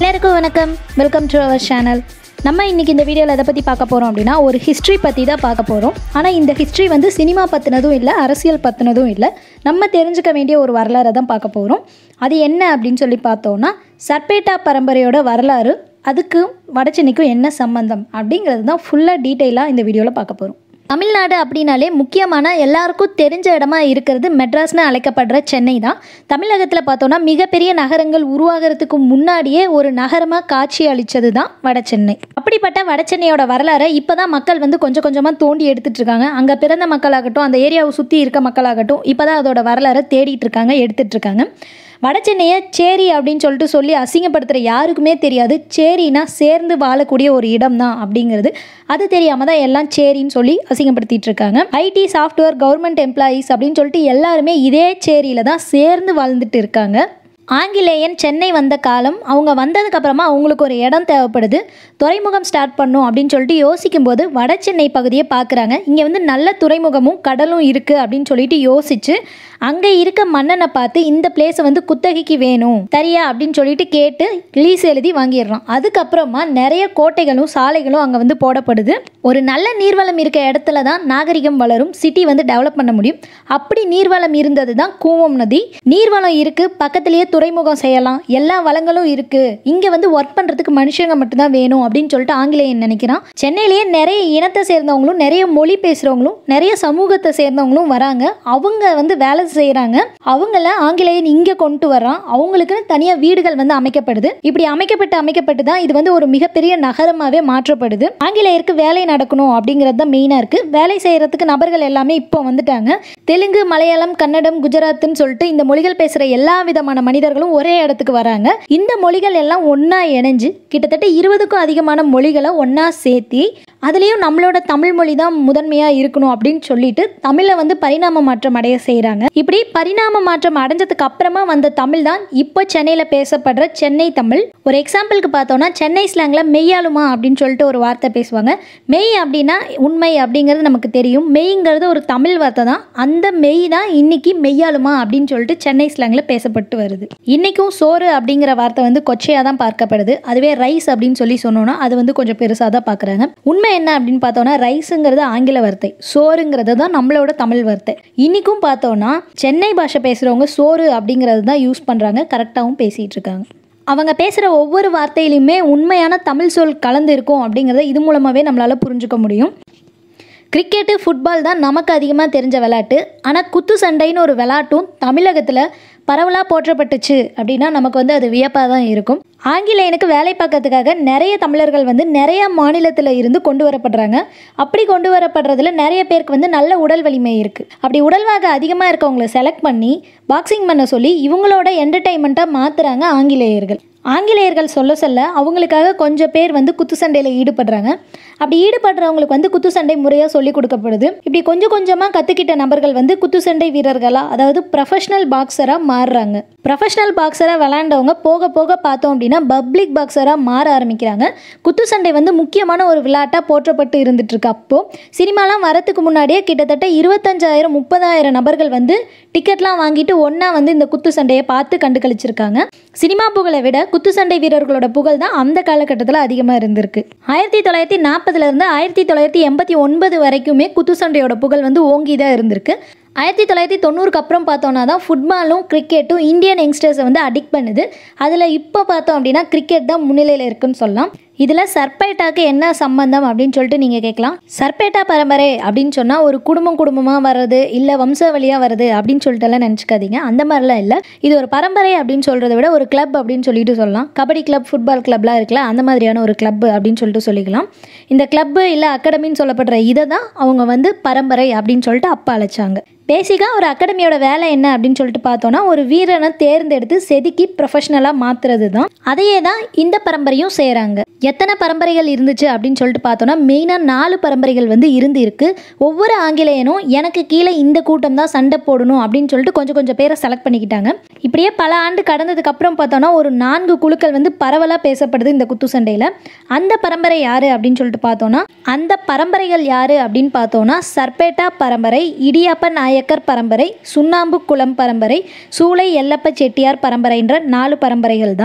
எல்லாருக்கும் வணக்கம் welcome to our channel நம்ம இன்னைக்கு இந்த வீடியோவில் எதை பற்றி பார்க்க போகிறோம் அப்படின்னா ஒரு ஹிஸ்ட்ரி பற்றி தான் பார்க்க போகிறோம் ஆனால் இந்த ஹிஸ்ட்ரி வந்து சினிமா பற்றினதும் இல்லை அரசியல் பற்றினதும் இல்லை நம்ம தெரிஞ்சுக்க வேண்டிய ஒரு வரலாறை தான் பார்க்க போகிறோம் அது என்ன அப்படின்னு சொல்லி பார்த்தோம்னா சர்பேட்டா பரம்பரையோட வரலாறு அதுக்கும் வடச்சென்னைக்கும் என்ன சம்பந்தம் அப்படிங்கிறது தான் ஃபுல்லாக டீட்டெயிலாக இந்த வீடியோவில் பார்க்க போகிறோம் தமிழ்நாடு அப்படின்னாலே முக்கியமான எல்லாருக்கும் தெரிஞ்ச இடமா இருக்கிறது மெட்ராஸ்னு அழைக்கப்படுற சென்னை தான் தமிழகத்தில் பார்த்தோன்னா மிகப்பெரிய நகரங்கள் உருவாகிறதுக்கு முன்னாடியே ஒரு நகரமாக காட்சி அளித்தது தான் வடசென்னை அப்படிப்பட்ட வடசென்னையோட வரலாறை இப்போ தான் மக்கள் வந்து கொஞ்சம் கொஞ்சமாக தோண்டி எடுத்துட்டு இருக்காங்க அங்கே பிறந்த மக்களாகட்டும் அந்த ஏரியாவை சுற்றி இருக்க மக்களாகட்டும் இப்போ தான் அதோட வரலாறை தேடிட்டு இருக்காங்க எடுத்துட்டு இருக்காங்க வடசென்னையை சேரி அப்படின்னு சொல்லிட்டு சொல்லி அசிங்கப்படுத்துகிற யாருக்குமே தெரியாது சேரினா சேர்ந்து வாழக்கூடிய ஒரு இடம் தான் அப்படிங்கிறது அது தெரியாமல் தான் எல்லாம் சேரின்னு சொல்லி அசிங்கப்படுத்திட்டு இருக்காங்க ஐடி சாஃப்ட்வேர் கவர்மெண்ட் எம்ப்ளாயீஸ் அப்படின்னு சொல்லிட்டு எல்லாருமே இதே சேரியில் தான் சேர்ந்து வாழ்ந்துட்டு இருக்காங்க ஆங்கிலேயன் சென்னை வந்த காலம் அவங்க வந்ததுக்கு அப்புறமா அவங்களுக்கு ஒரு இடம் தேவைப்படுது துறைமுகம் ஸ்டார்ட் பண்ணும் அப்படின்னு சொல்லிட்டு யோசிக்கும் போது வட சென்னை பகுதியை பார்க்குறாங்க இங்கே வந்து நல்ல துறைமுகமும் கடலும் இருக்குது அப்படின்னு சொல்லிட்டு யோசிச்சு அங்கே இருக்க மன்னனை பார்த்து இந்த பிளேஸை வந்து குத்தகைக்கு வேணும் சரியா அப்படின்னு சொல்லிட்டு கேட்டு லீஸ் எழுதி வாங்கிடுறான் அதுக்கப்புறமா நிறைய கோட்டைகளும் சாலைகளும் அங்கே வந்து போடப்படுது ஒரு நல்ல நீர்வளம் இருக்க இடத்துல தான் நாகரிகம் வளரும் சிட்டி வந்து டெவலப் பண்ண முடியும் அப்படி நீர்வளம் இருந்தது தான் கூவம் நதி நீர்வளம் இருக்கு பக்கத்துலேயே துறைமுகம் செய்யலாம் எல்லா வளங்களும் இருக்கு இங்கே வந்து ஒர்க் பண்ணுறதுக்கு மனுஷங்க மட்டும்தான் வேணும் அப்படின்னு சொல்லிட்டு ஆங்கிலேயன் நினைக்கிறான் சென்னையிலேயே நிறைய இனத்தை சேர்ந்தவங்களும் நிறைய மொழி பேசுகிறவங்களும் நிறைய சமூகத்தை சேர்ந்தவங்களும் வராங்க அவங்க வந்து வேலை செய்கிறாங்க அவங்கள ஆங்கிலேயன் இங்கே கொண்டு வர்றான் அவங்களுக்குன்னு தனியாக வீடுகள் வந்து அமைக்கப்படுது இப்படி அமைக்கப்பட்டு அமைக்கப்பட்டு தான் இது வந்து ஒரு மிகப்பெரிய நகரமாகவே மாற்றப்படுது ஆங்கிலேயருக்கு வேலை நடக்கணும் அப்படிங்கிறது தான் மெயினாக இருக்குது வேலை செய்கிறதுக்கு நபர்கள் எல்லாமே இப்போ வந்துட்டாங்க தெலுங்கு மலையாளம் கன்னடம் குஜராத்னு சொல்லிட்டு இந்த மொழிகள் பேசுகிற எல்லா விதமான மனிதர்களும் ஒரே இடத்துக்கு வராங்க இந்த மொழிகள் எல்லாம் ஒன்றா இணைஞ்சு கிட்டத்தட்ட இருபதுக்கும் அதிகமான மொழிகளை ஒன்றா சேர்த்தி அதுலேயும் நம்மளோட தமிழ் மொழி தான் முதன்மையாக இருக்கணும் அப்படின்னு சொல்லிட்டு தமிழை வந்து பரிணாம மாற்றம் அடைய செய்கிறாங்க இப்படி பரிணாம மாற்றம் அடைஞ்சதுக்கு அப்புறமா வந்த தமிழ் தான் இப்போ சென்னையில் பேசப்படுற சென்னை தமிழ் ஒரு எக்ஸாம்பிளுக்கு பார்த்தோன்னா சென்னை ஸ்லாங்கில் மெய்யாலுமா அப்படின்னு சொல்லிட்டு ஒரு வார்த்தை பேசுவாங்க மெய் அப்படின்னா உண்மை அப்படிங்கிறது நமக்கு தெரியும் மெய்ங்கிறது ஒரு தமிழ் வார்த்தை தான் அந்த மெய் தான் இன்னைக்கு மெய்யாலுமா அப்படின்னு சொல்லிட்டு சென்னை ஸ்லாங்கில் பேசப்பட்டு வருது இன்னைக்கும் சோறு அப்படிங்கிற வார்த்தை வந்து கொச்சையாக தான் பார்க்கப்படுது அதுவே ரைஸ் அப்படின்னு சொல்லி சொன்னோன்னா அது வந்து கொஞ்சம் பெருசாக தான் பார்க்குறாங்க உண்மை என்ன அப்படின்னு பார்த்தோன்னா ரைஸுங்கிறது ஆங்கில வார்த்தை சோறுங்கிறது தான் நம்மளோட தமிழ் வார்த்தை இன்னைக்கும் பார்த்தோன்னா சென்னை பாஷை பேசுகிறவங்க சோறு அப்படிங்கிறது தான் யூஸ் பண்ணுறாங்க கரெக்டாகவும் பேசிகிட்டு இருக்காங்க அவங்க பேசுகிற ஒவ்வொரு வார்த்தையிலையுமே உண்மையான தமிழ் சொல் கலந்து இருக்கும் அப்படிங்கிறத இது மூலமாகவே நம்மளால் புரிஞ்சுக்க முடியும் கிரிக்கெட்டு ஃபுட்பால் தான் நமக்கு அதிகமாக தெரிஞ்ச விளையாட்டு ஆனால் குத்து சண்டைன்னு ஒரு விளையாட்டும் தமிழகத்தில் பரவலாக போற்றப்பட்டுச்சு அப்படின்னா நமக்கு வந்து அது வியப்பாக தான் இருக்கும் ஆங்கிலேயனுக்கு வேலை பார்க்கறதுக்காக நிறைய தமிழர்கள் வந்து நிறைய மாநிலத்தில் இருந்து கொண்டு வரப்படுறாங்க அப்படி கொண்டு வரப்படுறதுல நிறைய பேருக்கு வந்து நல்ல உடல் வலிமை இருக்குது அப்படி உடல்வாக அதிகமாக இருக்கவங்கள செலக்ட் பண்ணி பாக்ஸிங் பண்ண சொல்லி இவங்களோட என்டர்டைன்மெண்ட்டாக மாற்றுறாங்க ஆங்கிலேயர்கள் ஆங்கிலேயர்கள் சொல்ல சொல்ல அவங்களுக்காக கொஞ்சம் பேர் வந்து குத்து சண்டையில் ஈடுபடுறாங்க அப்படி ஈடுபடுறவங்களுக்கு வந்து குத்து சண்டை முறையாக சொல்லி கொடுக்கப்படுது இப்படி கொஞ்சம் கொஞ்சமாக கற்றுக்கிட்ட நபர்கள் வந்து குத்து சண்டை வீரர்களாக அதாவது ப்ரொஃபஷனல் பாக்ஸராக மாறுறாங்க ப்ரொஃபஷனல் பாக்ஸராக விளையாண்டவங்க போக போக பார்த்தோம் அப்படின்னா பப்ளிக் பாக்ஸராக மாற ஆரம்பிக்கிறாங்க குத்து சண்டை வந்து முக்கியமான ஒரு விளையாட்டாக போற்றப்பட்டு இருந்துட்டு இருக்கு அப்போது சினிமாலாம் வரத்துக்கு முன்னாடியே கிட்டத்தட்ட இருபத்தஞ்சாயிரம் முப்பதாயிரம் நபர்கள் வந்து டிக்கெட்லாம் வாங்கிட்டு ஒன்றா வந்து இந்த குத்து சண்டையை பார்த்து கண்டுகளிச்சிருக்காங்க சினிமா புகழை விட குத்து சண்டை வீரர்களோட புகழ் தான் அந்த காலகட்டத்தில் அதிகமாக இருந்திருக்கு ஆயிரத்தி தொள்ளாயிரத்தி நாற்பதுலேருந்து ஆயிரத்தி தொள்ளாயிரத்தி எண்பத்தி ஒன்பது வரைக்குமே குத்து சண்டையோட புகழ் வந்து ஓங்கி தான் இருந்திருக்கு ஆயிரத்தி தொள்ளாயிரத்தி தொண்ணூறுக்கு அப்புறம் பார்த்தோன்னா தான் ஃபுட்பாலும் கிரிக்கெட்டும் இந்தியன் யங்ஸ்டர்ஸை வந்து அடிக்ட் பண்ணுது அதில் இப்போ பார்த்தோம் அப்படின்னா கிரிக்கெட் தான் முன்னிலையில் இருக்குன்னு சொல்லலாம் இதில் சர்பேட்டாக்கு என்ன சம்பந்தம் அப்படின்னு சொல்லிட்டு நீங்கள் கேட்கலாம் சர்பேட்டா பரம்பரை அப்படின்னு சொன்னால் ஒரு குடும்பம் குடும்பமாக வர்றது இல்லை வம்சாவளியாக வருது அப்படின்னு சொல்லிட்டு எல்லாம் நினச்சிக்காதீங்க அந்த மாதிரிலாம் இல்லை இது ஒரு பரம்பரை அப்படின்னு சொல்கிறத விட ஒரு கிளப் அப்படின்னு சொல்லிட்டு சொல்லலாம் கபடி கிளப் ஃபுட்பால் கிளப்லாம் இருக்குல்ல அந்த மாதிரியான ஒரு கிளப் அப்படின்னு சொல்லிட்டு சொல்லிக்கலாம் இந்த கிளப்பு இல்லை அகாடமின்னு சொல்லப்படுற இதை தான் அவங்க வந்து பரம்பரை அப்படின்னு சொல்லிட்டு அப்பா அழைச்சாங்க பேசிக்காக ஒரு அகாடமியோட வேலை என்ன அப்படின்னு சொல்லிட்டு பார்த்தோன்னா ஒரு வீரனை தேர்ந்தெடுத்து செதுக்கி ப்ரொஃபஷனலாக மாற்றுறது தான் அதையே தான் இந்த பரம்பரையும் செய்கிறாங்க எத்தனை பரம்பரைகள் இருந்துச்சு அப்படின்னு சொல்லிட்டு பார்த்தோன்னா மெயினாக நாலு பரம்பரைகள் வந்து இருந்து இருக்கு ஒவ்வொரு ஆங்கிலேயனும் எனக்கு கீழே இந்த கூட்டம் தான் சண்டை போடணும் அப்படின்னு சொல்லிட்டு கொஞ்சம் கொஞ்சம் பேரை செலக்ட் பண்ணிக்கிட்டாங்க இப்படியே பல ஆண்டு கடந்ததுக்கு அப்புறம் பார்த்தோன்னா ஒரு நான்கு குழுக்கள் வந்து பரவலாக பேசப்படுது இந்த குத்து சண்டையில் அந்த பரம்பரை யாரு அப்படின்னு சொல்லிட்டு பார்த்தோன்னா அந்த பரம்பரைகள் யாரு அப்படின்னு பார்த்தோன்னா சர்பேட்டா பரம்பரை இடியாப்ப நாயக்கர் பரம்பரை சுண்ணாம்பு குளம் பரம்பரை சூளை எல்லப்ப செட்டியார் பரம்பரைன்ற நாலு பரம்பரைகள் தான்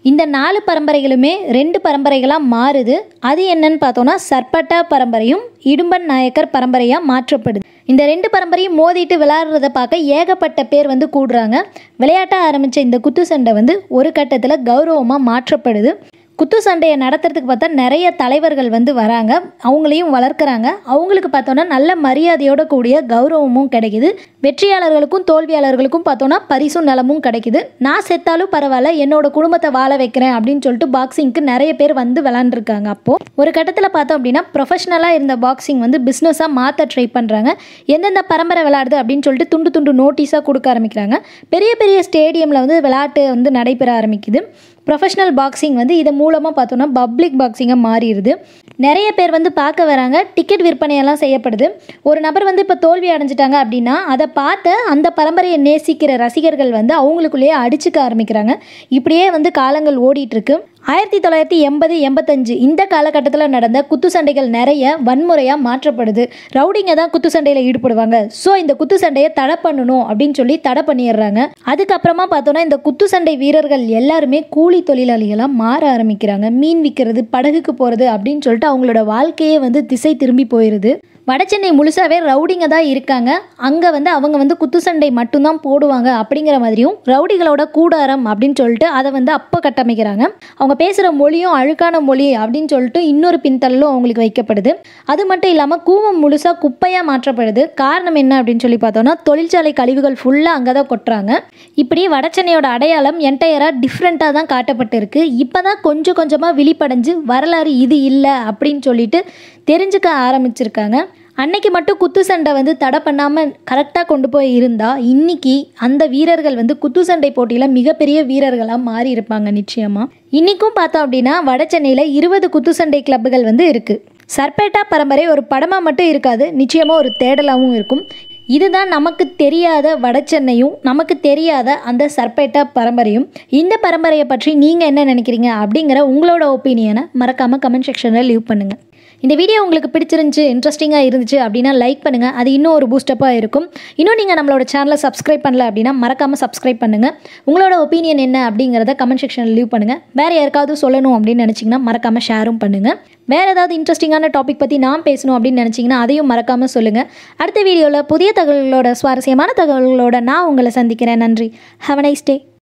இந்த நாலு பரம்பரைகளுமே ரெண்டு பரம்பரைகளாக மாறுது அது என்னன்னு பார்த்தோன்னா சர்பட்டா பரம்பரையும் இடும்பன் நாயக்கர் பரம்பரையாக மாற்றப்படுது இந்த ரெண்டு பரம்பரையும் மோதிட்டு விளையாடுறத பார்க்க ஏகப்பட்ட பேர் வந்து கூடுறாங்க விளையாட்ட ஆரம்பித்த இந்த குத்து சண்டை வந்து ஒரு கட்டத்தில் கௌரவமாக மாற்றப்படுது குத்து சண்டையை நடத்துறதுக்கு பார்த்தா நிறைய தலைவர்கள் வந்து வராங்க அவங்களையும் வளர்க்குறாங்க அவங்களுக்கு பார்த்தோன்னா நல்ல மரியாதையோட கூடிய கௌரவமும் கிடைக்குது வெற்றியாளர்களுக்கும் தோல்வியாளர்களுக்கும் பார்த்தோன்னா பரிசும் நலமும் கிடைக்குது நான் செத்தாலும் பரவாயில்ல என்னோட குடும்பத்தை வாழ வைக்கிறேன் அப்படின்னு சொல்லிட்டு பாக்ஸிங்க்கு நிறைய பேர் வந்து விளாண்டுருக்காங்க அப்போது ஒரு கட்டத்தில் பார்த்தோம் அப்படின்னா ப்ரொஃபஷனலாக இருந்த பாக்ஸிங் வந்து பிஸ்னஸாக மாற்ற ட்ரை பண்ணுறாங்க எந்தெந்த பரம்பரை விளையாடுது அப்படின்னு சொல்லிட்டு துண்டு துண்டு நோட்டீஸாக கொடுக்க ஆரம்பிக்கிறாங்க பெரிய பெரிய ஸ்டேடியமில் வந்து விளையாட்டு வந்து நடைபெற ஆரம்பிக்குது ப்ரொஃபஷனல் பாக்ஸிங் வந்து இது மூலமாக பார்த்தோன்னா பப்ளிக் பாக்ஸிங்காக மாறிடுது நிறைய பேர் வந்து பார்க்க வராங்க டிக்கெட் விற்பனையெல்லாம் செய்யப்படுது ஒரு நபர் வந்து இப்போ தோல்வி அடைஞ்சிட்டாங்க அப்படின்னா அதை பார்த்து அந்த பரம்பரையை நேசிக்கிற ரசிகர்கள் வந்து அவங்களுக்குள்ளேயே அடிச்சுக்க ஆரம்பிக்கிறாங்க இப்படியே வந்து காலங்கள் ஓடிட்டு இருக்கு ஆயிரத்தி தொள்ளாயிரத்தி எண்பது எண்பத்தஞ்சு இந்த காலகட்டத்தில் நடந்த குத்து சண்டைகள் நிறைய வன்முறையாக மாற்றப்படுது ரவுடிங்க தான் குத்து சண்டையில் ஈடுபடுவாங்க ஸோ இந்த குத்து சண்டையை தடை பண்ணணும் அப்படின்னு சொல்லி தடை பண்ணிடுறாங்க அதுக்கப்புறமா பார்த்தோன்னா இந்த குத்து சண்டை வீரர்கள் எல்லாருமே கூலி தொழிலாளிகளாக மாற ஆரம்பிக்கிறாங்க மீன் விற்கிறது படகுக்கு போகிறது அப்படின்னு சொல்லிட்டு அவங்களோட வாழ்க்கையே வந்து திசை திரும்பி போயிடுது வடசென்னை முழுசாவே ரவுடிங்க தான் இருக்காங்க அங்கே வந்து அவங்க வந்து குத்து சண்டை மட்டும்தான் போடுவாங்க அப்படிங்கிற மாதிரியும் ரவுடிகளோட கூடாரம் அப்படின்னு சொல்லிட்டு அதை வந்து அப்போ கட்டமைக்கிறாங்க அவங்க பேசுகிற மொழியும் அழுக்கான மொழி அப்படின்னு சொல்லிட்டு இன்னொரு பின்தள்ளும் அவங்களுக்கு வைக்கப்படுது அது மட்டும் இல்லாமல் கூவம் முழுசாக குப்பையாக மாற்றப்படுது காரணம் என்ன அப்படின்னு சொல்லி பார்த்தோன்னா தொழிற்சாலை கழிவுகள் ஃபுல்லாக அங்கே தான் கொட்டுறாங்க இப்படி வடசென்னையோட அடையாளம் என்டையராக டிஃப்ரெண்ட்டாக தான் காட்டப்பட்டிருக்கு இப்போ தான் கொஞ்சம் கொஞ்சமாக விழிப்படைஞ்சு வரலாறு இது இல்லை அப்படின்னு சொல்லிட்டு தெரிஞ்சுக்க ஆரம்பிச்சிருக்காங்க அன்னைக்கு மட்டும் குத்து சண்டை வந்து தடை பண்ணாமல் கரெக்டாக கொண்டு போய் இருந்தால் இன்னைக்கு அந்த வீரர்கள் வந்து குத்து சண்டை போட்டியில் மிகப்பெரிய வீரர்களாக மாறி இருப்பாங்க நிச்சயமாக இன்றைக்கும் பார்த்தோம் அப்படின்னா வட சென்னையில் இருபது குத்து சண்டை கிளப்புகள் வந்து இருக்குது சர்பேட்டா பரம்பரை ஒரு படமாக மட்டும் இருக்காது நிச்சயமாக ஒரு தேடலாகவும் இருக்கும் இதுதான் நமக்கு தெரியாத வடசென்னையும் நமக்கு தெரியாத அந்த சர்பேட்டா பரம்பரையும் இந்த பரம்பரையை பற்றி நீங்கள் என்ன நினைக்கிறீங்க அப்படிங்கிற உங்களோட ஒப்பீனியனை மறக்காமல் கமெண்ட் செக்ஷனில் லீவ் பண்ணுங்கள் இந்த வீடியோ உங்களுக்கு பிடிச்சிருந்துச்சு இன்ட்ரெஸ்டிங்காக இருந்துச்சு அப்படின்னா லைக் பண்ணுங்கள் அது இன்னும் ஒரு பூஸ்டப்பாக இருக்கும் இன்னும் நீங்கள் நம்மளோட சேனலை சப்ஸ்கிரைப் பண்ணல அப்படின்னா மறக்காமல் சப்ஸ்கிரைப் பண்ணுங்கள் உங்களோட ஒப்பீனியன் என்ன அப்படிங்கிறத கமெண்ட் செக்ஷனில் லீவ் பண்ணுங்கள் வேறு யாருக்காவது சொல்லணும் அப்படின்னு நினச்சிங்கன்னா மறக்காமல் ஷேரும் பண்ணுங்கள் வேறு ஏதாவது இன்ட்ரெஸ்டிங்கான டாபிக் பற்றி நான் பேசணும் அப்படின்னு நினச்சிங்கன்னா அதையும் மறக்காமல் சொல்லுங்கள் அடுத்த வீடியோவில் புதிய தகவல்களோட சுவாரஸ்யமான தகவல்களோட நான் உங்களை சந்திக்கிறேன் நன்றி ஹவ் நைஸ் டே